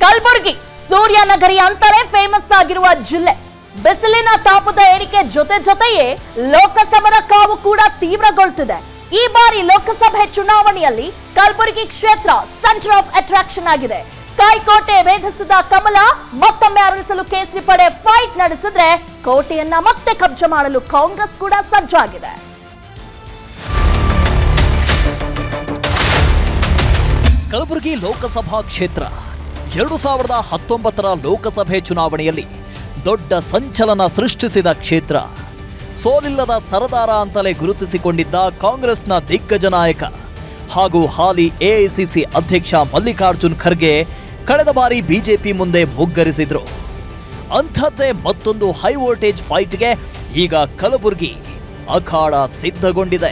ಕಲಬುರಗಿ ಸೂರ್ಯ ನಗರಿ ಅಂತಾನೆ ಫೇಮಸ್ ಆಗಿರುವ ಜಿಲ್ಲೆ ಬಿಸಿಲಿನ ತಾಪದ ಏರಿಕೆ ಜೊತೆ ಜೊತೆಯೇ ಲೋಕಸಭರ ಕಾವು ಕೂಡ ತೀವ್ರಗೊಳ್ತಿದೆ ಈ ಬಾರಿ ಲೋಕಸಭೆ ಚುನಾವಣೆಯಲ್ಲಿ ಕಲಬುರಗಿ ಕ್ಷೇತ್ರ ಸೆಂಟರ್ ಆಫ್ ಅಟ್ರಾಕ್ಷನ್ ಆಗಿದೆ ಕಾಯ್ಕೋಟೆ ಭೇದಿಸಿದ ಕಮಲ ಮತ್ತೊಮ್ಮೆ ಅರಳಿಸಲು ಕೇಸರಿ ಪಡೆ ಫೈಟ್ ನಡೆಸಿದ್ರೆ ಕೋಟೆಯನ್ನ ಮತ್ತೆ ಕಬ್ಜೆ ಮಾಡಲು ಕಾಂಗ್ರೆಸ್ ಕೂಡ ಸಜ್ಜಾಗಿದೆ ಕಲಬುರಗಿ ಲೋಕಸಭಾ ಕ್ಷೇತ್ರ ಎರಡು ಸಾವಿರದ ಹತ್ತೊಂಬತ್ತರ ಲೋಕಸಭೆ ಚುನಾವಣೆಯಲ್ಲಿ ದೊಡ್ಡ ಸಂಚಲನ ಸೃಷ್ಟಿಸಿದ ಕ್ಷೇತ್ರ ಸೋಲಿಲ್ಲದ ಸರದಾರ ಅಂತಲೇ ಗುರುತಿಸಿಕೊಂಡಿದ್ದ ಕಾಂಗ್ರೆಸ್ನ ದಿಗ್ಗಜ ನಾಯಕ ಹಾಗೂ ಹಾಲಿ ಎಐಸಿಸಿ ಅಧ್ಯಕ್ಷ ಮಲ್ಲಿಕಾರ್ಜುನ್ ಖರ್ಗೆ ಕಳೆದ ಬಾರಿ ಬಿಜೆಪಿ ಮುಂದೆ ಮುಗ್ಗರಿಸಿದ್ರು ಅಂಥದ್ದೇ ಮತ್ತೊಂದು ಹೈ ವೋಲ್ಟೇಜ್ ಫೈಟ್ಗೆ ಈಗ ಕಲಬುರಗಿ ಅಖಾಡ ಸಿದ್ಧಗೊಂಡಿದೆ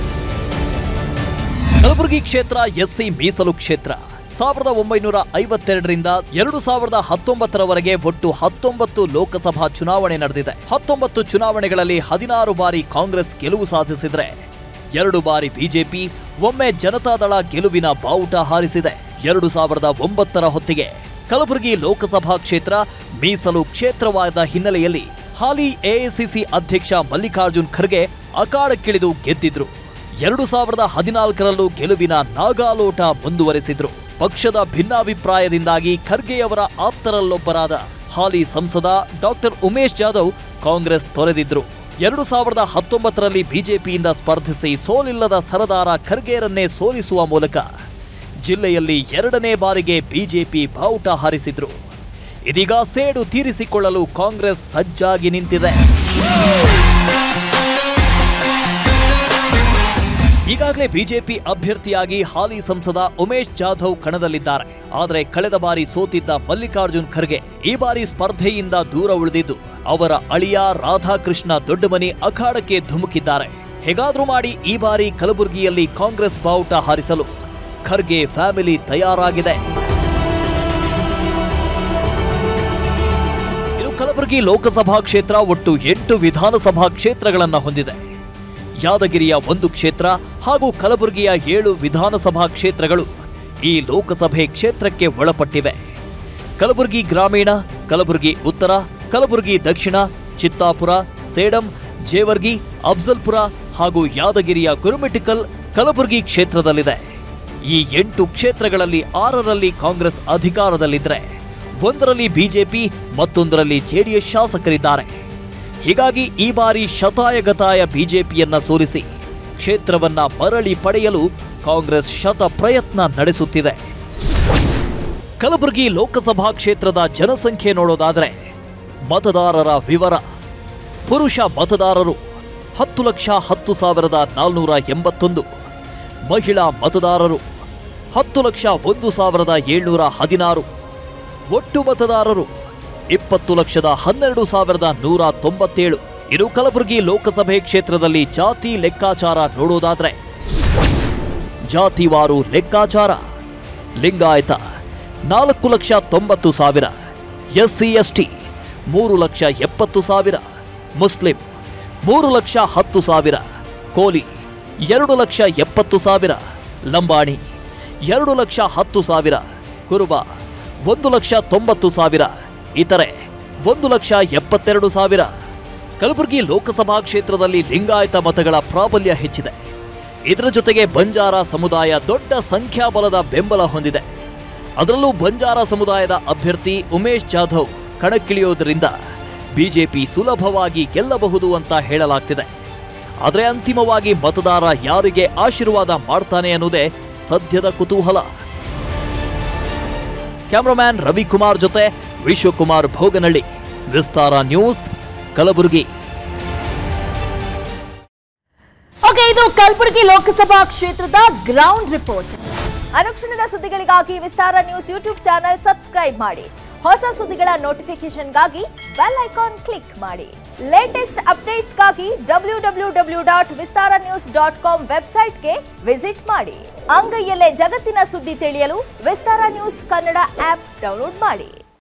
ಕಲಬುರಗಿ ಕ್ಷೇತ್ರ ಎಸ್ಸಿ ಮೀಸಲು ಕ್ಷೇತ್ರ ಸಾವಿರದ ಒಂಬೈನೂರ ಐವತ್ತೆರಡರಿಂದ ಎರಡು ಸಾವಿರದ ಹತ್ತೊಂಬತ್ತರವರೆಗೆ ಒಟ್ಟು ಹತ್ತೊಂಬತ್ತು ಲೋಕಸಭಾ ಚುನಾವಣೆ ನಡೆದಿದೆ ಹತ್ತೊಂಬತ್ತು ಚುನಾವಣೆಗಳಲ್ಲಿ ಹದಿನಾರು ಬಾರಿ ಕಾಂಗ್ರೆಸ್ ಗೆಲುವು ಸಾಧಿಸಿದ್ರೆ ಎರಡು ಬಾರಿ ಬಿಜೆಪಿ ಒಮ್ಮೆ ಜನತಾದಳ ಗೆಲುವಿನ ಬಾವುಟ ಹಾರಿಸಿದೆ ಎರಡು ಸಾವಿರದ ಒಂಬತ್ತರ ಹೊತ್ತಿಗೆ ಕಲಬುರಗಿ ಲೋಕಸಭಾ ಕ್ಷೇತ್ರ ಮೀಸಲು ಕ್ಷೇತ್ರವಾದ ಹಿನ್ನೆಲೆಯಲ್ಲಿ ಹಾಲಿ ಎಐಸಿಸಿ ಅಧ್ಯಕ್ಷ ಮಲ್ಲಿಕಾರ್ಜುನ್ ಖರ್ಗೆ ಅಖಾಡಕ್ಕಿಳಿದು ಗೆದ್ದಿದ್ರು ಎರಡು ಸಾವಿರದ ಹದಿನಾಲ್ಕರಲ್ಲೂ ಗೆಲುವಿನ ನಾಗಾಲೋಟ ಮುಂದುವರೆಸಿದ್ರು ಪಕ್ಷದ ಭಿನ್ನಾಭಿಪ್ರಾಯದಿಂದಾಗಿ ಖರ್ಗೆಯವರ ಆಪ್ತರಲ್ಲೊಬ್ಬರಾದ ಹಾಲಿ ಸಂಸದ ಡಾಕ್ಟರ್ ಉಮೇಶ್ ಜಾಧವ್ ಕಾಂಗ್ರೆಸ್ ತೊರೆದಿದ್ರು ಎರಡು ಸಾವಿರದ ಹತ್ತೊಂಬತ್ತರಲ್ಲಿ ಬಿಜೆಪಿಯಿಂದ ಸ್ಪರ್ಧಿಸಿ ಸೋಲಿಲ್ಲದ ಸರದಾರ ಖರ್ಗೆರನ್ನೇ ಸೋಲಿಸುವ ಮೂಲಕ ಜಿಲ್ಲೆಯಲ್ಲಿ ಎರಡನೇ ಬಾರಿಗೆ ಬಿಜೆಪಿ ಬಾವುಟ ಹಾರಿಸಿದ್ರು ಇದೀಗ ಸೇಡು ತೀರಿಸಿಕೊಳ್ಳಲು ಕಾಂಗ್ರೆಸ್ ಸಜ್ಜಾಗಿ ನಿಂತಿದೆ ಈಗಾಗಲೇ ಬಿಜೆಪಿ ಅಭ್ಯರ್ಥಿಯಾಗಿ ಹಾಲಿ ಸಂಸದ ಉಮೇಶ್ ಜಾಧವ್ ಕಣದಲ್ಲಿದ್ದಾರೆ ಆದರೆ ಕಳೆದ ಬಾರಿ ಸೋತಿದ್ದ ಮಲ್ಲಿಕಾರ್ಜುನ್ ಖರ್ಗೆ ಈ ಬಾರಿ ಸ್ಪರ್ಧೆಯಿಂದ ದೂರ ಉಳಿದಿದ್ದು ಅವರ ಅಳಿಯ ರಾಧಾಕೃಷ್ಣ ದೊಡ್ಡಮನಿ ಅಖಾಡಕ್ಕೆ ಧುಮುಕಿದ್ದಾರೆ ಹೇಗಾದ್ರೂ ಮಾಡಿ ಈ ಬಾರಿ ಕಲಬುರಗಿಯಲ್ಲಿ ಕಾಂಗ್ರೆಸ್ ಬಾವುಟ ಹಾರಿಸಲು ಖರ್ಗೆ ಫ್ಯಾಮಿಲಿ ತಯಾರಾಗಿದೆ ಇನ್ನು ಕಲಬುರಗಿ ಲೋಕಸಭಾ ಕ್ಷೇತ್ರ ಒಟ್ಟು ಎಂಟು ವಿಧಾನಸಭಾ ಕ್ಷೇತ್ರಗಳನ್ನು ಹೊಂದಿದೆ ಯಾದಗಿರಿಯ ಒಂದು ಕ್ಷೇತ್ರ ಹಾಗೂ ಕಲಬುರಗಿಯ ಏಳು ವಿಧಾನಸಭಾ ಕ್ಷೇತ್ರಗಳು ಈ ಲೋಕಸಭೆ ಕ್ಷೇತ್ರಕ್ಕೆ ಒಳಪಟ್ಟಿವೆ ಕಲಬುರಗಿ ಗ್ರಾಮೀಣ ಕಲಬುರಗಿ ಉತ್ತರ ಕಲಬುರಗಿ ದಕ್ಷಿಣ ಚಿತ್ತಾಪುರ ಸೇಡಂ ಜೇವರ್ಗಿ ಅಫ್ಜಲ್ಪುರ ಹಾಗೂ ಯಾದಗಿರಿಯ ಗುರುಮಿಟಿಕಲ್ ಕಲಬುರಗಿ ಕ್ಷೇತ್ರದಲ್ಲಿದೆ ಈ ಎಂಟು ಕ್ಷೇತ್ರಗಳಲ್ಲಿ ಆರರಲ್ಲಿ ಕಾಂಗ್ರೆಸ್ ಅಧಿಕಾರದಲ್ಲಿದ್ದರೆ ಒಂದರಲ್ಲಿ ಬಿಜೆಪಿ ಮತ್ತೊಂದರಲ್ಲಿ ಜೆಡಿಎಸ್ ಶಾಸಕರಿದ್ದಾರೆ ಹೀಗಾಗಿ ಈ ಬಾರಿ ಶತಾಯಗತಾಯ ಬಿಜೆಪಿಯನ್ನ ಸೋಲಿಸಿ ಕ್ಷೇತ್ರವನ್ನ ಮರಳಿ ಪಡೆಯಲು ಕಾಂಗ್ರೆಸ್ ಶತ ಪ್ರಯತ್ನ ನಡೆಸುತ್ತಿದೆ ಕಲಬುರಗಿ ಲೋಕಸಭಾ ಕ್ಷೇತ್ರದ ಜನಸಂಖ್ಯೆ ನೋಡೋದಾದರೆ ಮತದಾರರ ವಿವರ ಪುರುಷ ಮತದಾರರು ಹತ್ತು ಲಕ್ಷ ಹತ್ತು ಸಾವಿರದ ನಾಲ್ನೂರ ಎಂಬತ್ತೊಂದು ಮಹಿಳಾ ಮತದಾರರು ಹತ್ತು ಲಕ್ಷ ಒಂದು ಸಾವಿರದ ಏಳ್ನೂರ ಹದಿನಾರು ಒಟ್ಟು ಮತದಾರರು ಇಪ್ಪತ್ತು ಲಕ್ಷದ ಹನ್ನೆರಡು ಸಾವಿರದ ನೂರ ತೊಂಬತ್ತೇಳು ಇನ್ನು ಕಲಬುರಗಿ ಲೋಕಸಭೆ ಕ್ಷೇತ್ರದಲ್ಲಿ ಜಾತಿ ಲೆಕ್ಕಾಚಾರ ನೋಡೋದಾದ್ರೆ ಜಾತಿವಾರು ಲೆಕ್ಕಾಚಾರ ಲಿಂಗಾಯತ ನಾಲ್ಕು ಲಕ್ಷ ತೊಂಬತ್ತು ಸಾವಿರ ಎಸ್ಸಿ ಎಸ್ಟಿ ಮೂರು ಲಕ್ಷ ಎಪ್ಪತ್ತು ಸಾವಿರ ಮುಸ್ಲಿಂ ಮೂರು ಲಕ್ಷ ಹತ್ತು ಸಾವಿರ ಕೋಲಿ ಎರಡು ಲಕ್ಷ ಎಪ್ಪತ್ತು ಸಾವಿರ ಲಂಬಾಣಿ ಎರಡು ಲಕ್ಷ ಹತ್ತು ಸಾವಿರ ಕುರುಬ ಒಂದು ಲಕ್ಷ ತೊಂಬತ್ತು ಸಾವಿರ ಇತರೆ ಒಂದು ಲಕ್ಷ ಎಪ್ಪತ್ತೆರಡು ಸಾವಿರ ಕಲಬುರಗಿ ಲೋಕಸಭಾ ಕ್ಷೇತ್ರದಲ್ಲಿ ಲಿಂಗಾಯತ ಮತಗಳ ಪ್ರಾಬಲ್ಯ ಹೆಚ್ಚಿದೆ ಇದರ ಜೊತೆಗೆ ಬಂಜಾರ ಸಮುದಾಯ ದೊಡ್ಡ ಸಂಖ್ಯಾಬಲದ ಬೆಂಬಲ ಹೊಂದಿದೆ ಅದರಲ್ಲೂ ಬಂಜಾರ ಸಮುದಾಯದ ಅಭ್ಯರ್ಥಿ ಉಮೇಶ್ ಜಾಧವ್ ಕಣಕ್ಕಿಳಿಯೋದ್ರಿಂದ ಬಿಜೆಪಿ ಸುಲಭವಾಗಿ ಗೆಲ್ಲಬಹುದು ಅಂತ ಹೇಳಲಾಗ್ತಿದೆ ಆದರೆ ಅಂತಿಮವಾಗಿ ಮತದಾರ ಯಾರಿಗೆ ಆಶೀರ್ವಾದ ಮಾಡ್ತಾನೆ ಅನ್ನೋದೇ ಸದ್ಯದ ಕುತೂಹಲ ಕ್ಯಾಮ್ರಾಮ್ಯಾನ್ ರವಿಕುಮಾರ್ ಜೊತೆ ವಿಶ್ವಕುಮಾರ್ ಭೋಗನಹಳ್ಳಿ ವಿಸ್ತಾರ ನ್ಯೂಸ್ ಕಲಬುರಗಿ ಓಕೆ ಇದು ಕಲಬುರಗಿ ಲೋಕಸಭಾ ಕ್ಷೇತ್ರದ ಗ್ರೌಂಡ್ ರಿಪೋರ್ಟ್ ಅನುಕ್ಷಣದ ಸುದ್ದಿಗಳಿಗಾಗಿ Vistara news YouTube channel subscribe ಮಾಡಿ ಹೊಸ ಸುದ್ದಿಗಳ ನೋಟಿಫಿಕೇಶನ್ಗಾಗಿ ಬೆಲ್ ಐಕಾನ್ ಕ್ಲಿಕ್ ಮಾಡಿ ಲೇಟೆಸ್ಟ್ ಅಪ್ಡೇಟ್ಸ್ಗಾಗಿ W W W dot Vistara news dot com ವೆಬ್ಸೈಟ್ಗೆ ವಿಸಿಟ್ ಮಾಡಿ ಅಂಗೈಯಲ್ಲೇ ಜಗತ್ತಿನ ಸುದ್ದಿ ತಿಳಿಯಲು Vistara news Kannada app download ಮಾಡಿ